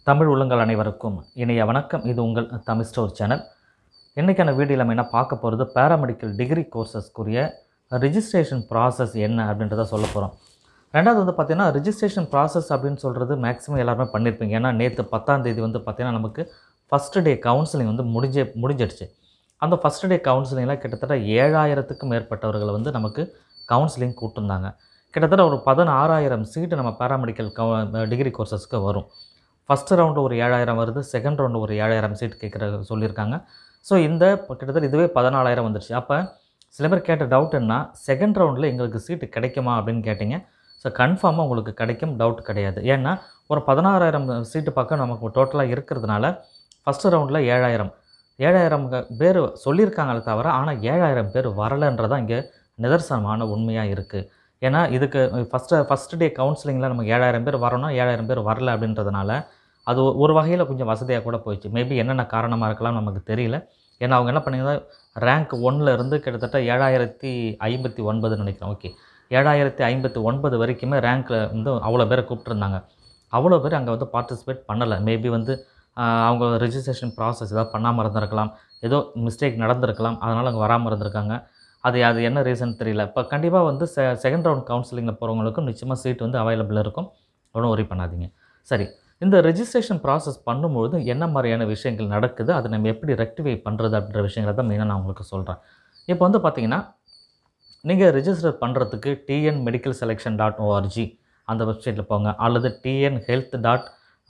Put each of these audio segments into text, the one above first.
தமிழ் உள்ளங்கள் அனைவருக்கும் இனிய வணக்கம் இது உங்கள் தமிழ் ஸ்டோர் சேனல் இன்றைக்கான வீடியோவில் நம்ம என்ன பார்க்க போகிறது பேராமெடிக்கல் டிகிரி கோர்சஸ்க்குரிய ரிஜிஸ்ட்ரேஷன் ப்ராசஸ் என்ன அப்படின்றத சொல்ல போகிறோம் ரெண்டாவது வந்து பார்த்திங்கன்னா ரிஜிஸ்ட்ரேஷன் ப்ராசஸ் அப்படின்னு சொல்கிறது மேக்ஸிமம் எல்லாருமே பண்ணியிருப்பீங்க ஏன்னா நேற்று பத்தாம் தேதி வந்து பார்த்திங்கன்னா நமக்கு ஃபஸ்ட்டு டே கவுன்சிலிங் வந்து முடிஞ்சே முடிஞ்சிடுச்சு அந்த ஃபஸ்ட் டே கவுன்சிலிங்கில் கிட்டத்தட்ட ஏழாயிரத்துக்கும் மேற்பட்டவர்களை வந்து நமக்கு கவுன்சிலிங் கூட்டிருந்தாங்க கிட்டத்தட்ட ஒரு பதினாறாயிரம் சீட்டு நம்ம பேராமெடிக்கல் கவு டிகிரி கோர்சஸ்க்கு வரும் ஃபஸ்ட்டு ரவுண்டு ஒரு ஏழாயிரம் வருது செகண்ட் ரவுண்டு ஒரு ஏழாயிரம் சீட் கேட்குற சொல்லியிருக்காங்க ஸோ இந்த இப்போ கிட்டத்தட்ட இதுவே பதினாலாயிரம் வந்துருச்சு அப்போ சில பேர் கேட்ட டவுட் என்ன செகண்ட் ரவுண்டில் எங்களுக்கு சீட்டு கிடைக்குமா அப்படின்னு கேட்டிங்க ஸோ கன்ஃபார்மாக உங்களுக்கு கிடைக்கும் டவுட் கிடையாது ஏன்னா ஒரு பதினாறாயிரம் சீட்டு பக்கம் நமக்கு டோட்டலாக இருக்கிறதுனால ஃபஸ்ட்டு ரவுண்டில் ஏழாயிரம் ஏழாயிரம் பேர் சொல்லியிருக்காங்களே தவிர ஆனால் ஏழாயிரம் பேர் வரலைன்றதான் இங்கே நிதர்சனமான உண்மையாக இருக்குது ஏன்னா இதுக்கு ஃபஸ்ட்டு ஃபஸ்ட்டு டே கவுன்சிலிங்கில் நமக்கு ஏழாயிரம் பேர் வரணும் ஏழாயிரம் பேர் வரல அப்படின்றதுனால அது ஒ- ஒரு வகையில் கொஞ்சம் வசதியாக கூட போயிடுச்சு மேபி என்னென்ன காரணமாக இருக்கலாம் நமக்கு தெரியல ஏன்னா அவங்க என்ன பண்ணீங்கன்னா ரேங்க் ஒன்றில் இருந்து கிட்டத்தட்ட ஏழாயிரத்தி ஐம்பத்தி ஒன்பதுன்னு நினைக்கிறேன் ஓகே ஏழாயிரத்தி ஐம்பத்தி ஒன்பது வரைக்குமே ரேங்க்கில் வந்து அவ்வளோ பேரை கூப்பிட்ருந்தாங்க அவ்வளோ பேர் அங்கே வந்து பார்ட்டிசிபேட் பண்ணலை மேபி வந்து ஆஹ், அவங்க ரெஜிஸ்ட்ரேஷன் ப்ராசஸ் ஏதாவது பண்ணாமல் இருந்திருக்கலாம் ஏதோ மிஸ்டேக் நடந்திருக்கலாம் அதனால் அங்கே வராமல் இருந்திருக்காங்க அது அது என்ன ரீசன் தெரியல இப்போ கண்டிப்பாக வந்து செ செகண்ட் ரவுண்ட் கவுன்சிலிங்கில் போகிறவங்களுக்கும் நிச்சயமாக சீட் வந்து அவைலபிள் இருக்கும் ஒன்றும் worry பண்ணாதீங்க சரி இந்த ரெஜிஸ்ட்ரேஷன் ப்ராசஸ் பண்ணும்பொழுது என்ன மாதிரியான விஷயங்கள் நடக்குது அதை நம்ம எப்படி ரெக்டிஃபை பண்ணுறது அப்படின்ற விஷயங்களை தான் மெயினாக நான் உங்களுக்கு சொல்கிறேன் இப்போ வந்து பார்த்தீங்கன்னா நீங்கள் ரெஜிஸ்டர் பண்ணுறதுக்கு TN medical selection dot O R G அந்த வெப்சைட்டில் போங்க அல்லது TN health dot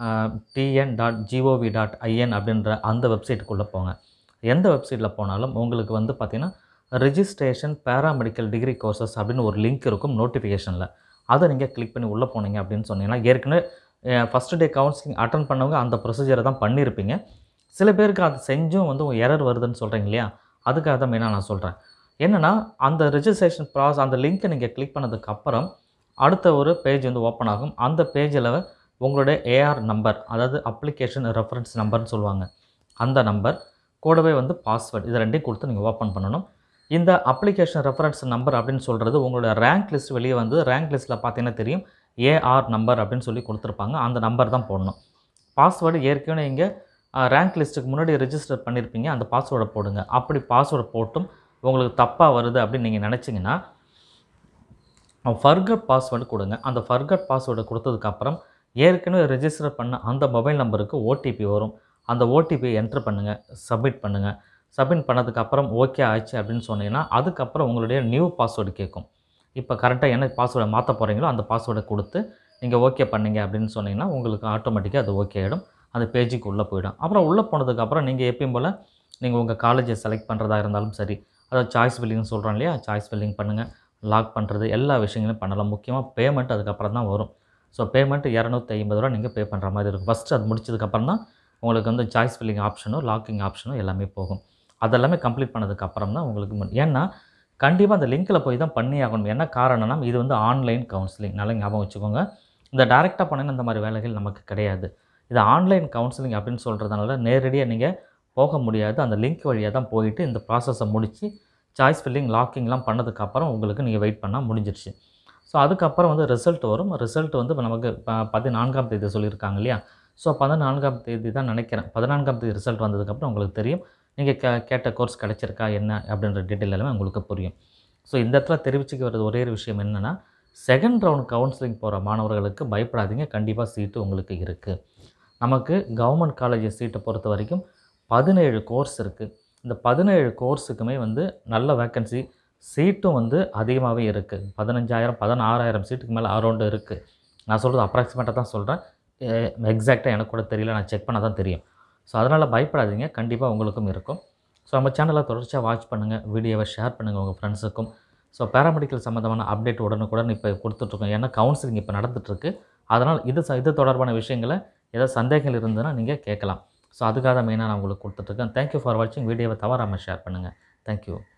TN dot G O V dot I N அப்படின்ற அந்த வெப்சைட்டுக்குள்ளே போங்க எந்த வெப்சைட்டில் போனாலும் உங்களுக்கு வந்து பார்த்திங்கன்னா ரெஜிஸ்ட்ரேஷன் பேராமெடிக்கல் டிகிரி கோர்சஸ் அப்படின்னு ஒரு லிங்க் இருக்கும் நோட்டிஃபிகேஷனில் அதை நீங்கள் கிளிக் பண்ணி உள்ளே போனீங்க அப்படின்னு சொன்னீங்கன்னா ஏற்கனவே ஃபஸ்ட்டு டே கவுன்சிலிங் அட்டன் பண்ணவங்க அந்த ப்ரொசீஜரை தான் பண்ணியிருப்பீங்க சில பேருக்கு அது செஞ்சும் வந்து எரர் வருதுன்னு சொல்கிறீங்க இல்லையா அதுக்காக தான் மெயினாக நான் சொல்கிறேன் என்னென்னா அந்த ரெஜிஸ்ட்ரேஷன் ப்ராஸ் அந்த லிங்க்கை நீங்கள் கிளிக் பண்ணதுக்கு அப்புறம் அடுத்த ஒரு பேஜ் வந்து ஓப்பன் ஆகும் அந்த பேஜில் உங்களுடைய ஏஆர் நம்பர் அதாவது அப்ளிகேஷன் ரெஃபரன்ஸ் நம்பர்னு சொல்லுவாங்க அந்த நம்பர் கூடவே வந்து பாஸ்வேர்டு இது ரெண்டையும் கொடுத்து நீங்கள் ஓப்பன் பண்ணணும் இந்த அப்ளிகேஷன் ரெஃபரன்ஸ் நம்பர் அப்படின்னு சொல்கிறது உங்களோட ரேங்க் லிஸ்ட் வெளியே வந்து ரேங்க் லிஸ்ட்டில் பார்த்தீங்கன்னா தெரியும் ஏஆர் நம்பர் அப்படின்னு சொல்லி கொடுத்துருப்பாங்க அந்த நம்பர் தான் போடணும் பாஸ்வேர்டு ஏற்கனவே இங்கே ரேங்க் லிஸ்ட்டுக்கு முன்னாடி ரெஜிஸ்டர் பண்ணியிருப்பீங்க அந்த பாஸ்வேர்டை போடுங்க அப்படி பாஸ்வேர்டை போட்டும் உங்களுக்கு தப்பாக வருது அப்படின்னு நீங்கள் நினச்சிங்கன்னா ஃபர்கட் பாஸ்வேர்டு கொடுங்க அந்த ஃபர்கட் பாஸ்வேர்டை கொடுத்ததுக்கப்புறம் ஏற்கனவே ரெஜிஸ்டர் பண்ண அந்த மொபைல் நம்பருக்கு ஓடிபி வரும் அந்த ஓடிபியை என்ட்ரு பண்ணுங்கள் சப்மிட் பண்ணுங்கள் சப்மிட் பண்ணதுக்கப்புறம் ஓகே ஆச்சு அப்படின்னு சொன்னீங்கன்னா அதுக்கப்புறம் உங்களுடைய நியூ பாஸ்வேர்டு கேட்கும் இப்போ கரெக்டாக என்ன பாஸ்வேர்டை மாற்ற போகிறீங்களோ அந்த பாஸ்வேர்டை கொடுத்து நீங்கள் ஓகே பண்ணீங்க அப்படின்னு சொன்னீங்கன்னா உங்களுக்கு ஆட்டோமேட்டிக்காக அது ஓகே ஆகிடும் அந்த பேஜுக்கு உள்ளே போயிடும் அப்புறம் உள்ளே போனதுக்கப்புறம் நீங்கள் எப்பயும் போல் நீங்கள் உங்கள் காலேஜை செலக்ட் பண்ணுறதா இருந்தாலும் சரி அதாவது சாய்ஸ் ஃபில்லிங்னு சொல்கிறோம் இல்லையா சாய்ஸ் ஃபில்லிங் பண்ணுங்கள் லாக் பண்ணுறது எல்லா விஷயங்களும் பண்ணலாம் முக்கியமாக பேமெண்ட் அதுக்கப்புறம் தான் வரும் ஸோ பேமெண்ட் இரநூத்தி ஐம்பது ரூபா நீங்கள் பே பண்ணுற மாதிரி இருக்கும் ஃபஸ்ட்டு அது முடிச்சதுக்கப்புறம் தான் உங்களுக்கு வந்து சாய்ஸ் ஃபில்லிங் ஆப்ஷனும் லாக்கிங் ஆப்ஷனும் எல்லாமே போகும் அதெல்லாமே கம்ப்ளீட் பண்ணதுக்கப்புறம் தான் உங்களுக்கு மு- ஏன்னா கண்டிப்பாக அந்த லிங்க்கில் போய் தான் பண்ணி ஆகணும் என்ன காரணம்னா இது வந்து ஆன்லைன் கவுன்சிலிங் நல்லா ஞாபகம் வச்சுக்கோங்க இந்த டேரெக்டாக பண்ணின இந்த மாதிரி வேலைகள் நமக்கு கிடையாது இது ஆன்லைன் கவுன்சிலிங் அப்படின்னு சொல்கிறதுனால நேரடியாக நீங்கள் போக முடியாது அந்த லிங்க் வழியாக தான் போயிட்டு இந்த ப்ராசஸை முடித்து சாய்ஸ் ஃபில்லிங் லாக்கிங்லாம் பண்ணதுக்கப்புறம் உங்களுக்கு நீங்கள் வெயிட் பண்ணால் முடிஞ்சிருச்சு ஸோ அதுக்கப்புறம் வந்து ரிசல்ட் வரும் ரிசல்ட் வந்து இப்ப நமக்கு ப- பதினான்காம் தேதி சொல்லியிருக்காங்க இல்லையா ஸோ பதினான்காம் தேதி தான் நினைக்கிறேன் பதினான்காம் தேதி ரிசல்ட் வந்ததுக்கப்புறம் உங்களுக்கு தெரியும் நீங்கள் கே கேட்ட கோர்ஸ் கிடைச்சிருக்கா என்ன அப்படின்ற டீட்டெயில் எல்லாமே உங்களுக்கு புரியும் ஸோ இந்த இடத்துல தெரிவிச்சுக்க வர்றது ஒரே ஒரு விஷயம் என்னென்னா செகண்ட் ரவுண்ட் கவுன்சிலிங் போகிற மாணவர்களுக்கு பயப்படாதீங்க கண்டிப்பாக சீட்டு உங்களுக்கு இருக்குது நமக்கு கவர்மெண்ட் காலேஜ் சீட்டை பொறுத்த வரைக்கும் பதினேழு கோர்ஸ் இருக்குது இந்த பதினேழு கோர்ஸுக்குமே வந்து நல்ல வேக்கன்சி சீட்டும் வந்து அதிகமாகவே இருக்குது பதினஞ்சாயிரம் பதினாறாயிரம் சீட்டுக்கு மேலே அரௌண்டு இருக்குது நான் சொல்கிறது அப்ராக்சிமேட்டாக தான் சொல்கிறேன் எக்ஸாக்டாக எனக்கு கூட தெரியல நான் செக் பண்ணால் தான் தெரியும் ஸோ அதனால் பயப்படாதீங்க கண்டிப்பாக உங்களுக்கும் இருக்கும் ஸோ நம்ம சேனலை தொடர்ச்சியாக வாட்ச் பண்ணுங்கள் வீடியோவை ஷேர் பண்ணுங்கள் உங்கள் ஃப்ரெண்ட்ஸுக்கும் ஸோ பேராமெடிக்கல் சம்மந்தமான அப்டேட் உடனுக்குடன் இப்போ கொடுத்துட்ருக்கோம் ஏன்னா கவுன்சிலிங் இப்போ நடந்துகிட்ருக்கு அதனால் இது ச- இது தொடர்பான விஷயங்களை ஏதாவது சந்தேகங்கள் இருந்ததுன்னா நீங்கள் கேட்கலாம் ஸோ அதுக்காக மெயினாக நான் உங்களுக்கு கொடுத்துட்ருக்கேன் தேங்க்யூ ஃபார் வாட்சிங் வீடியோவை தவறாமல் ஷேர் பண்ணுங்கள் தேங்க்யூ